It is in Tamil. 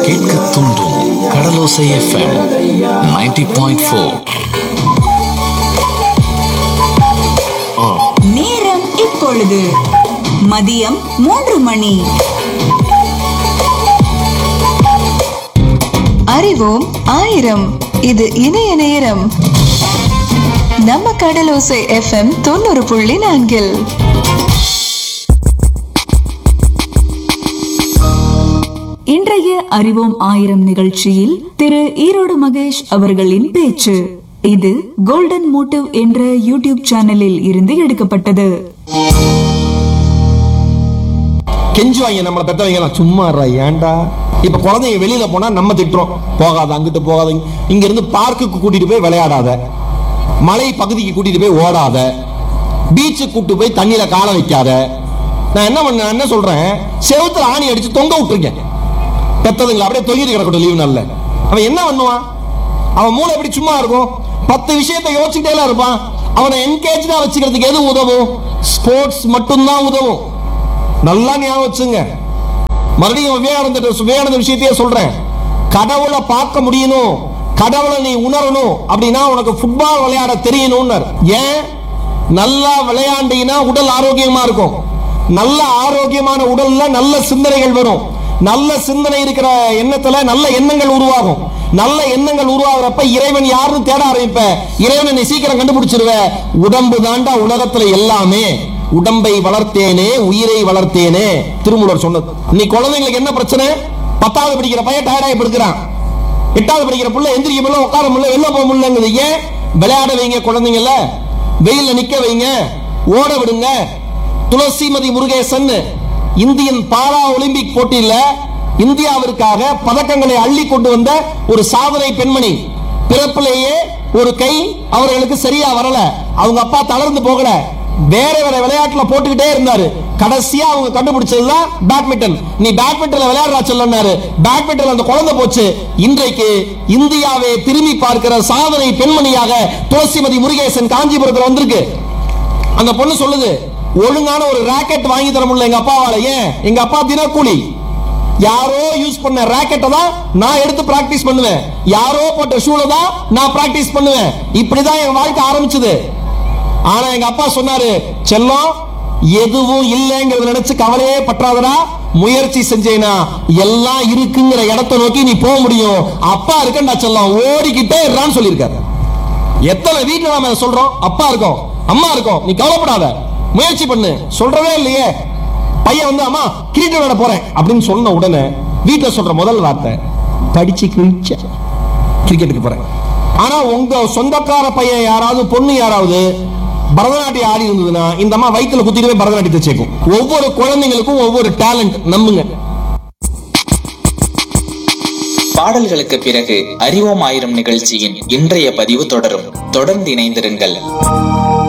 கேட்க தூண்டும் கடலோசை எஃப்எம் 90.4 பாயிண்ட் ஃபோர் நேரம் இப்பொழுது மதியம் மூன்று மணி அறிவோம் ஆயிரம் இது இணைய நேரம் நம்ம கடலோசை எஃப்எம் தொண்ணூறு புள்ளி நான்கில் இன்றைய அறிவோம் ஆயிரம் நிகழ்ச்சியில் திரு ஈரோடு மகேஷ் அவர்களின் பேச்சு இது கோல்டன் மோட்டிவ் என்ற யூடியூப் சேனலில் இருந்து எடுக்கப்பட்டது கெஞ்சுவாங்க நம்மளை பெத்தவங்க எல்லாம் சும்மா இருடா, ஏன்டா இப்ப குழந்தைங்க வெளியில போனா நம்ம திட்டுறோம் போகாத அங்கிட்டு போகாத இங்க இருந்து பார்க்குக்கு கூட்டிட்டு போய் விளையாடாத மலை பகுதிக்கு கூட்டிட்டு போய் ஓடாத பீச்சுக்கு கூட்டு போய் தண்ணியில கால வைக்காத நான் என்ன பண்ண என்ன சொல்றேன் செவுத்துல ஆணி அடிச்சு தொங்க விட்டுருக்கேன் பெத்ததுங்களை அப்படியே தொங்கிட்டு கிடக்கட்டும் லீவு நாள்ல அவன் என்ன பண்ணுவான் அவன் மூளை எப்படி சும்மா இருக்கும் பத்து விஷயத்தை யோசிச்சுட்டே இருப்பான் அவனை என்கேஜா வச்சுக்கிறதுக்கு எது உதவும் ஸ்போர்ட்ஸ் மட்டும்தான் உதவும் நல்லா ஞாபகம் வச்சுங்க மறுபடியும் விவேகானந்த விவேகானந்த விஷயத்தையே சொல்றேன் கடவுளை பார்க்க முடியணும் கடவுளை நீ உணரணும் அப்படின்னா உனக்கு ஃபுட்பால் விளையாட தெரியணும்னு ஏன் நல்லா விளையாண்டீங்கன்னா உடல் ஆரோக்கியமா இருக்கும் நல்ல ஆரோக்கியமான உடல்ல நல்ல சிந்தனைகள் வரும் நல்ல சிந்தனை இருக்கிற எண்ணத்துல நல்ல எண்ணங்கள் உருவாகும் நல்ல எண்ணங்கள் உருவாகிறப்ப இறைவன் யாருன்னு தேட ஆரம்பிப்ப இறைவனை நீ சீக்கிரம் கண்டுபிடிச்சிருவ உடம்பு தாண்டா உலகத்துல எல்லாமே உடம்பை வளர்த்தேனே உயிரை வளர்த்தேனே திருமூலர் சொன்னது இன்னைக்கு குழந்தைங்களுக்கு என்ன பிரச்சனை பத்தாவது படிக்கிற பையன் டயர்டாகி படுக்கிறான் எட்டாவது படிக்கிற புள்ள எந்திரிக்க முடியல உட்கார முடியல வெளில போக முடியலங்குது ஏன் விளையாட வைங்க குழந்தைங்கள வெயில்ல நிக்க வைங்க ஓட விடுங்க Thulasimathi Murugesan Indian para Olympic போட்டியில இந்தியாவிற்காக பதக்கங்களை அள்ளி கொண்டு வந்த ஒரு சாதனை பெண்மணி பிறப்பிலேயே ஒரு கை அவர்களுக்கு சரியா வரல அவங்க அப்பா தளர்ந்து போகல வேற வேற விளையாட்டுல போட்டுக்கிட்டே இருந்தாரு கடைசியா அவங்க கண்டுபிடிச்சதுதான் பேட்மிண்டன் நீ பேட்மிண்டன்ல விளையாடுறா சொல்லனாரு பேட்மிண்டன் அந்த குழந்தை போச்சு இன்றைக்கு இந்தியாவை திரும்பி பார்க்கிற சாதனை பெண்மணியாக துளசிமதி முருகேசன் காஞ்சிபுரத்துல வந்திருக்கு அந்த பொண்ணு சொல்லுது ஒழுங்கான ஒரு ராக்கெட் வாங்கி தர முடியல எங்க அப்பாவால ஏன் எங்க அப்பா தினக்கூலி யாரோ யூஸ் பண்ண ராக்கெட்டை தான் நான் எடுத்து பிராக்டிஸ் பண்ணுவேன் யாரோ போட்ட ஷூல தான் நான் பிராக்டிஸ் பண்ணுவேன் இப்படிதான் என் வாழ்க்கை ஆரம்பிச்சது ஆனா எங்க அப்பா சொன்னாரு செல்லம் எதுவும் இல்லைங்கிறத நினைச்சு கவலையே பற்றாதடா முயற்சி செஞ்சேனா எல்லாம் இருக்குங்கிற இடத்தை நோக்கி நீ போக முடியும் அப்பா இருக்கண்டா செல்லம் ஓடிக்கிட்டே இருறான்னு சொல்லியிருக்காரு எத்தனை வீட்டுல நாம இதை சொல்றோம் அப்பா இருக்கோம் அம்மா இருக்கோம் நீ கவலைப்படாத முயற்சி பண்ணு சொல்றவே இல்லையே பையன் வந்து அம்மா கிரிக்கெட் விளையாட போறேன் அப்படின்னு சொன்ன உடனே வீட்டுல சொல்ற முதல் வார்த்தை படிச்சு கிழிச்ச கிரிக்கெட்டுக்கு போறேன் ஆனா உங்க சொந்தக்கார பையன் யாராவது பொண்ணு யாராவது பரதநாட்டியம் ஆடி இருந்ததுன்னா இந்த அம்மா வயித்துல குத்திட்டு போய் பரதநாட்டியத்தை சேர்க்கும் ஒவ்வொரு குழந்தைங்களுக்கும் ஒவ்வொரு டேலண்ட் நம்புங்க பாடல்களுக்கு பிறகு அறிவோம் ஆயிரம் நிகழ்ச்சியின் இன்றைய பதிவு தொடரும் தொடர்ந்து இணைந்திருங்கள்